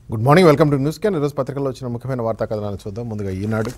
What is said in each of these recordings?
good morning welcome to news can ఈరోజు పత్రికల్లో వచ్చిన ముఖ్యమైన వార్తా కథనాలు చూద్దాం ముందుగా ఈనాడు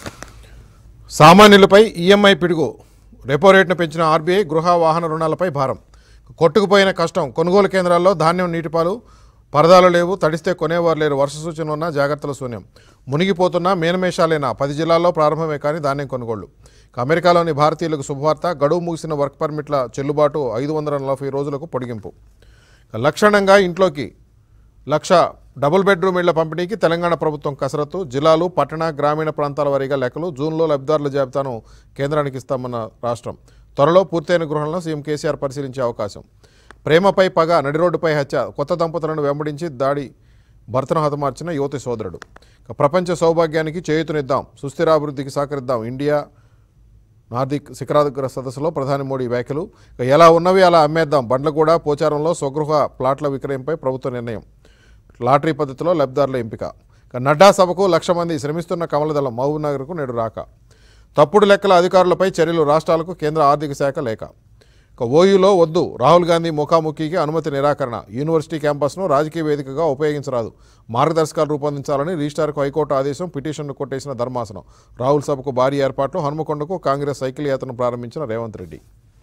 సామాన్యులపై ఈఎంఐ పిడుగు రెపో రేటును పెంచిన ఆర్బీఐ గృహ వాహన రుణాలపై భారం కొట్టుకుపోయిన కష్టం కొనుగోలు కేంద్రాల్లో ధాన్యం నీటిపాలు పరదాలు లేవు తడిస్తే కొనేవారు లేరు వర్ష సూచన ఉన్న జాగ్రత్తల శూన్యం మునిగిపోతున్న మేనమేషాలైన పది జిల్లాల్లో ప్రారంభమే కానీ ధాన్యం కొనుగోళ్లు ఇక అమెరికాలోని భారతీయులకు శుభవార్త గడువు ముగిసిన వర్క్ పర్మిట్ల చెల్లుబాటు ఐదు వందల నలభై రోజులకు పొడిగింపు ఇక లక్షణంగా ఇంట్లోకి లక్ష డబుల్ బెడ్రూమ్ ఇళ్ల పంపిణీకి తెలంగాణ ప్రభుత్వం కసరత్తు జిల్లాలు పట్టణ గ్రామీణ ప్రాంతాల వారీగా లెక్కలు జూన్లో లబ్ధిదారుల జాబితాను కేంద్రానికి ఇస్తామన్న రాష్ట్రం త్వరలో పూర్తయిన గృహాలను సీఎం కేసీఆర్ పరిశీలించే అవకాశం ప్రేమపై పగ నడి రోడ్డుపై హత్య కొత్త దంపతులను వెంబడించి దాడి భర్తను హతమార్చిన యువతి సోదరుడు ఇక ప్రపంచ సౌభాగ్యానికి చేయుతునిద్దాం సుస్థిరాభివృద్ధికి సహకరిద్దాం ఇండియా నార్దిక్ శిఖరాగ్ర సదస్సులో ప్రధాని మోడీ వ్యాఖ్యలు ఇక ఎలా ఉన్నవి అలా అమ్మేద్దాం బండ్లగూడ పోచారంలో స్వగృహ ప్లాట్ల విక్రయంపై ప్రభుత్వ నిర్ణయం లాటరీ పద్ధతిలో లబ్ధిదారుల ఎంపిక ఇక నడ్డా సభకు లక్ష మంది శ్రమిస్తున్న కమలదళం మహబూబ్నగర్కు నేడు రాక తప్పుడు లెక్కల అధికారులపై చర్యలు రాష్ట్రాలకు కేంద్ర ఆర్థిక శాఖ లేఖ ఇక ఓయూలో వద్దు రాహుల్ గాంధీ ముఖాముఖికి అనుమతి నిరాకరణ యూనివర్సిటీ క్యాంపస్ను రాజకీయ వేదికగా ఉపయోగించరాదు మార్గదర్శకాలు రూపొందించాలని రిజిస్టార్కు హైకోర్టు ఆదేశం పిటిషన్ను కొట్టేసిన ధర్మాసనం రాహుల్ సభకు భారీ ఏర్పాట్లు హనుమకొండకు కాంగ్రెస్ సైకిల్ యాత్రను ప్రారంభించిన రేవంత్ రెడ్డి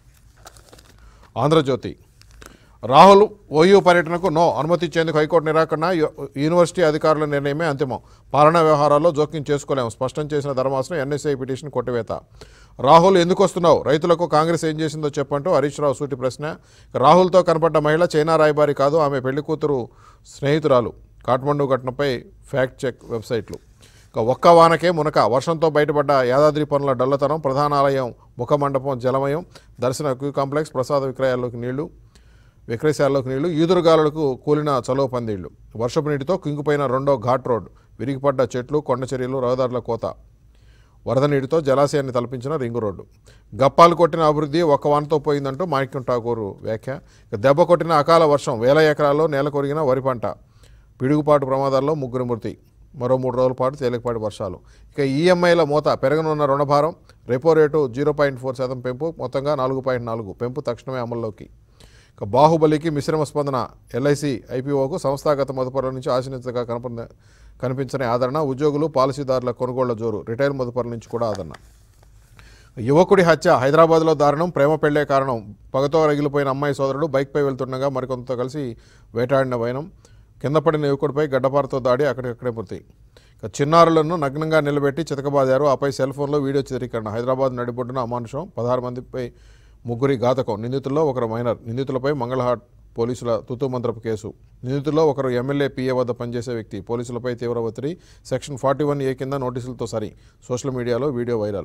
ఆంధ్రజ్యోతి రాహుల్ ఓయూ పర్యటనకు నో అనుమతి ఇచ్చేందుకు హైకోర్టు నిరాకరణ యు- యూనివర్సిటీ అధికారుల నిర్ణయమే అంతిమం పాలనా వ్యవహారాల్లో జోక్యం చేసుకోలేము స్పష్టం చేసిన ధర్మాసనం ఎన్ఎస్ఐ పిటిషన్ కొట్టివేత రాహుల్ ఎందుకు వస్తున్నావు రైతులకు కాంగ్రెస్ ఏం చేసిందో చెప్పంటూ హరీష్ రావు సూటి ప్రశ్న రాహుల్తో కనపడ్డ మహిళ చైనా రాయబారి కాదు ఆమె పెళ్లి కూతురు స్నేహితురాలు కాఠ్మండు ఘటనపై ఫ్యాక్ట్ చెక్ వెబ్సైట్లు ఇక ఒక్క వానకే మునక వర్షంతో బయటపడ్డ యాదాద్రి పనుల డల్లతనం ప్రధాన ఆలయం ముఖ మండపం జలమయం దర్శన క్యూ కాంప్లెక్స్ ప్రసాద విక్రయాల్లోకి నీళ్లు విక్రయశాలలోకి నీళ్లు ఈదురుగాలులకు కూలిన చలువ పందిళ్లు వర్షపు నీటితో కింగిపోయిన రెండో ఘాట్ రోడ్ విరిగిపడ్డ చెట్లు కొండ చర్యలు రహదారుల కోత వరద నీటితో జలాశయాన్ని తలపించిన రింగు రోడ్డు గప్పాలు కొట్టిన అభివృద్ధి ఒక్క వానతో పోయిందంటూ మాణిక్యం ఠాకూర్ వ్యాఖ్య ఇక దెబ్బ కొట్టిన అకాల వర్షం వేల ఎకరాల్లో నేల కొరిగిన వరి పంట పిడుగుపాటు ప్రమాదాల్లో ముగ్గురు మృతి మరో మూడు రోజుల పాటు తేలికపాటి వర్షాలు ఇక ఈఎంఐల మూత పెరగనున్న రుణభారం repo rate zero point four శాతం పెంపు మొత్తంగా నాలుగు పాయింట్ నాలుగు పెంపు తక్షణమే అమల్లోకి ఇక బాహుబలికి మిశ్రమ స్పందన ఎల్ఐసి ఐపీఓకు సంస్థాగత మదుపరుల నుంచి ఆశించగా కనప కనిపించని ఆదరణ ఉద్యోగులు పాలసీదారుల కొనుగోళ్ల జోరు రిటైల్ మదుపరుల నుంచి కూడా ఆదరణ యువకుడి హత్య హైదరాబాద్లో దారుణం ప్రేమ పెళ్లే కారణం పగతో రగిలిపోయిన అమ్మాయి సోదరుడు బైక్పై వెళ్తుండగా మరికొంతతో కలిసి వేటాడిన వైనం కింద పడిన యువకుడిపై గడ్డపారతో దాడి అక్కడికక్కడే మృతి ఇక చిన్నారులను నగ్నంగా నిలబెట్టి చితకబాదారు ఆపై సెల్ ఫోన్లో వీడియో చిత్రీకరణ హైదరాబాద్ నడిబొడ్డున అమానుషం పదహారు మందిపై ముగ్గురి ఘాతకం నిందితుల్లో ఒకరు మైనర్ నిందితులపై మంగళహాట్ పోలీసుల తుతుమంత్రపు కేసు నిందితుల్లో ఒకరు ఎమ్మెల్యే పీఏ వద్ద పనిచేసే వ్యక్తి పోలీసులపై తీవ్ర ఒత్తిడి సెక్షన్ ఫార్టీ వన్ ఏ కింద నోటీసులతో సరి సోషల్ మీడియాలో వీడియో వైరల్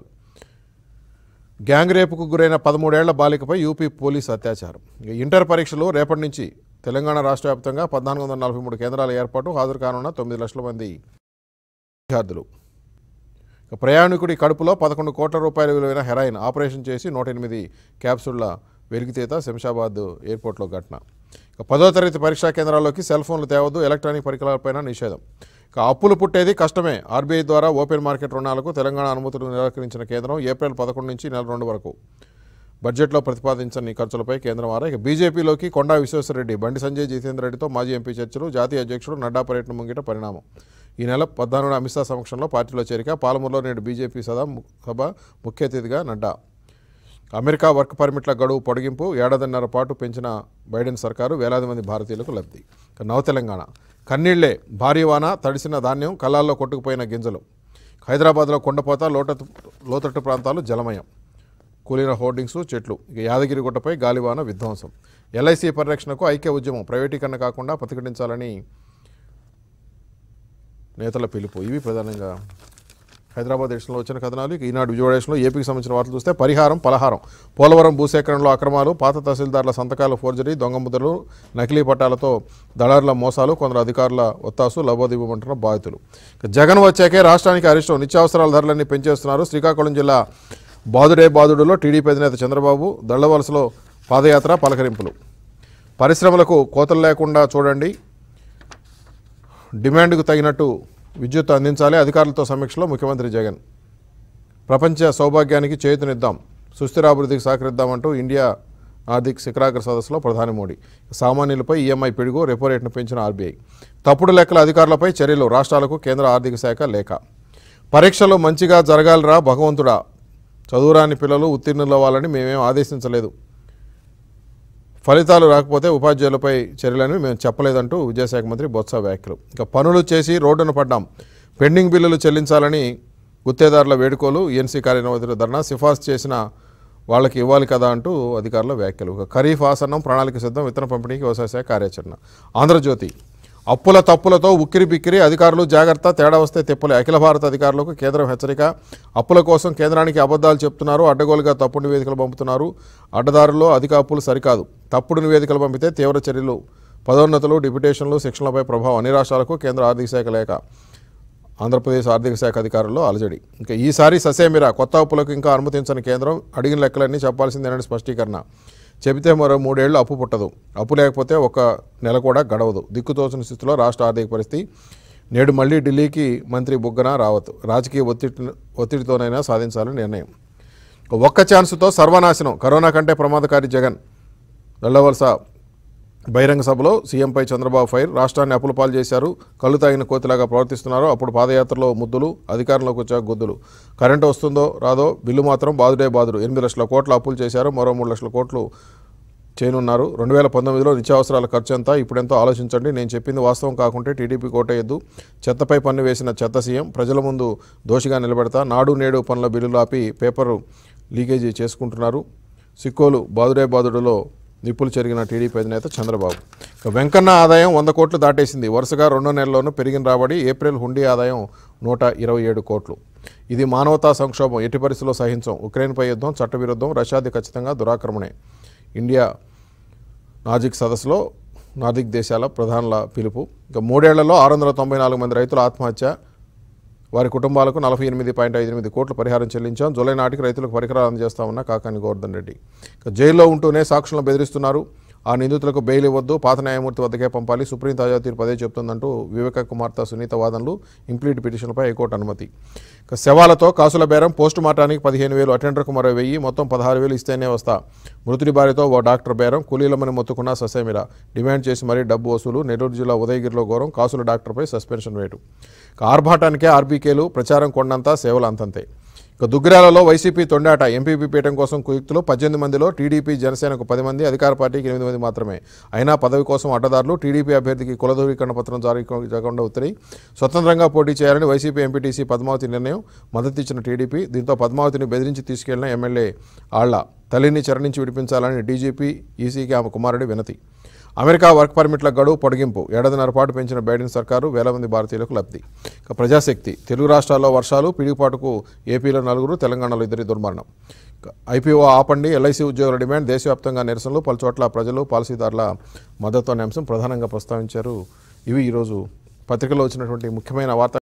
గ్యాంగ్ రేపుకు గురైన పదమూడేళ్ల బాలికపై యూపీ పోలీస్ అత్యాచారం ఇక ఇంటర్ పరీక్షలు రేపటి నుంచి తెలంగాణ రాష్ట్ర వ్యాప్తంగా పద్నాలుగు వందల నలభై మూడు కేంద్రాల ఏర్పాటు హాజరు కానున్న తొమ్మిది లక్షల మంది విద్యార్థులు ఇక ప్రయాణికుడి కడుపులో పదకొండు కోట్ల రూపాయల విలువైన హెరాయిన్ ఆపరేషన్ చేసి నూట ఎనిమిది క్యాప్సూళ్ల వెలికితీత శంషాబాద్ ఎయిర్పోర్ట్లో ఘటన ఇక పదో తరగతి పరీక్షా కేంద్రాల్లోకి సెల్ ఫోన్లు తేవద్దు ఎలక్ట్రానిక్ పరికరాలపైన నిషేధం ఇక అప్పులు పుట్టేది కష్టమే ఆర్బీఐ ద్వారా ఓపెన్ మార్కెట్ రుణాలకు తెలంగాణ అనుమతులు నిరాకరించిన కేంద్రం ఏప్రిల్ పదకొండు నుంచి నెల రెండు వరకు బడ్జెట్లో ప్రతిపాదించని ఖర్చులపై కేంద్రం ఆరా ఇక బీజేపీలోకి కొండా విశ్వేశ్వరరెడ్డి బండి సంజయ్ జితేందర్ రెడ్డితో మాజీ ఎంపీ చర్చలు జాతీయ అధ్యక్షుడు నడ్డా పర్యటన ముంగిట పరిణామం ఈ నెల పద్నాలుగున అమిత్ షా సమక్షంలో పార్టీలో చేరిక పాలమూరులో నేడు బీజేపీ సభ సభ ముఖ్య అతిథిగా నడ్డా అమెరికా వర్క్ పర్మిట్ల గడువు పొడిగింపు ఏడాదిన్నర పాటు పెంచిన బైడెన్ సర్కారు వేలాది మంది భారతీయులకు లబ్ధి ఇక నవ తెలంగాణ కన్నీళ్లే భారీ వాన తడిసిన ధాన్యం కళ్ళాల్లో కొట్టుకుపోయిన గింజలు హైదరాబాద్లో కొండపోత లోతట్టు లోతట్టు ప్రాంతాలు జలమయం కూలిన హోర్డింగ్స్ చెట్లు ఇక యాదగిరిగుట్టపై గాలివాన విధ్వంసం ఎల్ఐసి పరిరక్షణకు ఐక్య ఉద్యమం ప్రైవేటీకరణ కాకుండా ప్రతిఘటించాలని నేతల పిలుపు ఇవి ప్రధానంగా హైదరాబాద్ ఎడిషన్లో వచ్చిన కథనాలు ఇక ఈనాడు విజయవాడ ఎడిషన్లో ఏపీకి సంబంధించిన వార్తలు చూస్తే పరిహారం పలహారం పోలవరం భూసేకరణలో అక్రమాలు పాత తహసీల్దార్ల సంతకాల ఫోర్జరీ దొంగ ముద్రలు నకిలీ పట్టాలతో దళారుల మోసాలు కొందరు అధికారుల ఒత్తాసు లబోదివ్వమంటున్న బాధితులు ఇక జగన్ వచ్చాకే రాష్ట్రానికి అరిష్టం నిత్యావసరాల ధరలన్నీ పెంచేస్తున్నారు శ్రీకాకుళం జిల్లా బాదుడే బాదుడులో టీడీపీ అధినేత చంద్రబాబు దళ్లవలసలో పాదయాత్ర పలకరింపులు పరిశ్రమలకు కోతలు లేకుండా చూడండి డిమాండ్కు తగినట్టు విద్యుత్ అందించాలి అధికారులతో సమీక్షలో ముఖ్యమంత్రి జగన్ ప్రపంచ సౌభాగ్యానికి చేతునిద్దాం సుస్థిరాభివృద్ధికి సహకరిద్దామంటూ ఇండియా ఆర్థిక శిఖరాగ్ర సదస్సులో ప్రధాని మోడీ సామాన్యులపై ఈఎంఐ పిడుగు రెపో రేటును పెంచిన ఆర్బీఐ తప్పుడు లెక్కల అధికారులపై చర్యలు రాష్ట్రాలకు కేంద్ర ఆర్థిక శాఖ లేఖ పరీక్షలు మంచిగా జరగాలిరా భగవంతుడా చదువురాని పిల్లలు ఉత్తీర్ణులవ్వాలని మేమేం ఆదేశించలేదు ఫలితాలు రాకపోతే ఉపాధ్యాయులపై చర్యలని మేము చెప్పలేదంటూ విద్యాశాఖ మంత్రి బొత్స వ్యాఖ్యలు ఇక పనులు చేసి రోడ్డున పడ్డాం పెండింగ్ బిల్లులు చెల్లించాలని గుత్తేదారుల వేడుకోలు ఈఎన్సీ కార్యనిర్వహణ ధర్నా సిఫార్సు చేసిన వాళ్ళకి ఇవ్వాలి కదా అంటూ అధికారుల వ్యాఖ్యలు ఇక ఖరీఫ్ ఆసనం ప్రణాళిక సిద్ధం విత్తన పంపిణీకి వ్యవసాయ శాఖ కార్యాచరణ ఆంధ్రజ్యోతి అప్పుల తప్పులతో ఉక్కిరి బిక్కిరి అధికారులు జాగ్రత్త తేడా వస్తే తెప్పులే అఖిల భారత అధికారులకు కేంద్రం హెచ్చరిక అప్పుల కోసం కేంద్రానికి అబద్ధాలు చెప్తున్నారు అడ్డగోలుగా తప్పుడు నివేదికలు పంపుతున్నారు అడ్డదారుల్లో అధిక అప్పులు సరికాదు తప్పుడు నివేదికలు పంపితే తీవ్ర చర్యలు పదోన్నతులు డిప్యుటేషన్లు శిక్షణలపై ప్రభావం అన్ని రాష్ట్రాలకు కేంద్ర ఆర్థిక శాఖ లేఖ ఆంధ్రప్రదేశ్ ఆర్థిక శాఖ అధికారుల్లో అలజడి ఇంకా ఈసారి ససేమిరా కొత్త అప్పులకు ఇంకా అనుమతించని కేంద్రం అడిగిన లెక్కలన్నీ చెప్పాల్సిందేనని స్పష్టీకరణ చెబితే మరో మూడేళ్లు అప్పు పుట్టదు అప్పు లేకపోతే ఒక నెల కూడా గడవదు దిక్కుతోచిన స్థితిలో రాష్ట్ర ఆర్థిక పరిస్థితి నేడు మళ్ళీ ఢిల్లీకి మంత్రి బుగ్గన రావత్ రాజకీయ ఒత్తిడి ఒత్తిడితోనైనా సాధించాలని నిర్ణయం ఒక్క ఛాన్సుతో సర్వనాశనం కరోనా కంటే ప్రమాదకారి జగన్ వెళ్ళవలస బహిరంగ సభలో సీఎంపై చంద్రబాబు ఫైర్ రాష్ట్రాన్ని అప్పుల పాలు చేశారు కళ్ళు తాగిన కోతిలాగా ప్రవర్తిస్తున్నారు అప్పుడు పాదయాత్రలో ముద్దులు అధికారంలోకి వచ్చాక గుద్దులు కరెంటు వస్తుందో రాదో బిల్లు మాత్రం బాదుడే బాదుడు ఎనిమిది లక్షల కోట్ల అప్పులు చేశారు మరో మూడు లక్షల కోట్లు చేయనున్నారు రెండు వేల పంతొమ్మిదిలో నిత్యావసరాల ఖర్చు ఎంత ఇప్పుడెంతో ఆలోచించండి నేను చెప్పింది వాస్తవం కాకుంటే టీడీపీ కోటేయద్దు చెత్తపై పన్ను వేసిన చెత్త సీఎం ప్రజల ముందు దోషిగా నిలబెడతా నాడు నేడు పనుల బిల్లులు ఆపి పేపరు లీకేజీ చేసుకుంటున్నారు సిక్కోలు బాదుడే బాదుడులో నిప్పులు చెరిగిన టీడీపీ అధినేత చంద్రబాబు ఇక వెంకన్న ఆదాయం వంద కోట్లు దాటేసింది వరుసగా రెండో నెలలోనూ పెరిగిన రాబడి ఏప్రిల్ హుండీ ఆదాయం నూట ఇరవై ఏడు కోట్లు ఇది మానవతా సంక్షోభం ఎట్టి పరిస్థితుల్లో సహించం ఉక్రెయిన్పై యుద్ధం చట్టవిరుద్ధం రష్యాది ఖచ్చితంగా దురాక్రమణే ఇండియా నాజిక్ సదస్సులో నార్దిక్ దేశాల ప్రధానుల పిలుపు ఇక మూడేళ్లలో ఆరు వందల తొంభై నాలుగు మంది రైతుల ఆత్మహత్య వారి కుటుంబాలకు నలభై ఎనిమిది పాయింట్ ఐదు ఎనిమిది కోట్ల పరిహారం చెల్లించాం జూలై నాటికి రైతులకు పరికరాలు అందజేస్తామన్న కాకాని గోవర్ధన్ రెడ్డి ఇక జైల్లో ఉంటూనే సాక్షులను బెదిరిస్తున్నారు ఆ నిందితులకు బెయిల్ ఇవ్వద్దు పాత న్యాయమూర్తి వద్దకే పంపాలి సుప్రీం తాజా తీర్పు అదే చెప్తుందంటూ వివేక కుమార్తె సునీత వాదనలు ఇంప్లీట్ పిటిషన్పై హైకోర్టు అనుమతి ఇక శవాలతో కాసుల బేరం పోస్టు మార్టానికి పదిహేను వేలు అటెండర్కు మరో వెయ్యి మొత్తం పదహారు వేలు ఇస్తేనే వస్తా మృతుడి భార్యతో ఓ డాక్టర్ బేరం కూలీలమని మొత్తుకున్న ససేమిరా డిమాండ్ చేసి మరీ డబ్బు వసూలు నెల్లూరు జిల్లా ఉదయగిరిలో ఘోరం కాసుల డాక్టర్పై సస్పెన్షన్ వేటు ఇక ఆర్భాటానికే ఆర్బీకేలు ప్రచారం కొండంతా సేవలు అంతంతే ఇక దుగ్గిరాలలో వైసీపీ తొండాట ఎంపీపీ పీఠం కోసం కుయుక్తులు పద్దెనిమిది మందిలో టీడీపీ జనసేనకు పది మంది అధికార పార్టీకి ఎనిమిది మంది మాత్రమే అయినా పదవి కోసం అడ్డదారులు టీడీపీ అభ్యర్థికి కుల ధృవీకరణ పత్రం జారీ జరగకుండా ఉత్తరి స్వతంత్రంగా పోటీ చేయాలని వైసీపీ ఎంపీటీసీ పద్మావతి నిర్ణయం మద్దతు ఇచ్చిన టీడీపీ దీంతో పద్మావతిని బెదిరించి తీసుకెళ్లిన ఎమ్మెల్యే ఆళ్ల తల్లిని చరణించి విడిపించాలని డీజీపీ ఈసీకి ఆమె కుమారుడి వినతి అమెరికా వర్క్ పర్మిట్ల గడువు పొడిగింపు ఏడాదిన్నర పాటు పెంచిన బైడెన్ సర్కారు వేల మంది భారతీయులకు లబ్ధి ఇక ప్రజాశక్తి తెలుగు రాష్ట్రాల్లో వర్షాలు పిడిపాటుకు ఏపీలో నలుగురు తెలంగాణలో ఇద్దరి దుర్మరణం ఇక ఐపీఓ ఆపండి ఎల్ఐసి ఉద్యోగుల డిమాండ్ దేశవ్యాప్తంగా నిరసనలు పలుచోట్ల ప్రజలు పాలసీదారుల మద్దతు అనే అంశం ప్రధానంగా ప్రస్తావించారు ఇవి ఈరోజు పత్రికలో వచ్చినటువంటి ముఖ్యమైన వార్త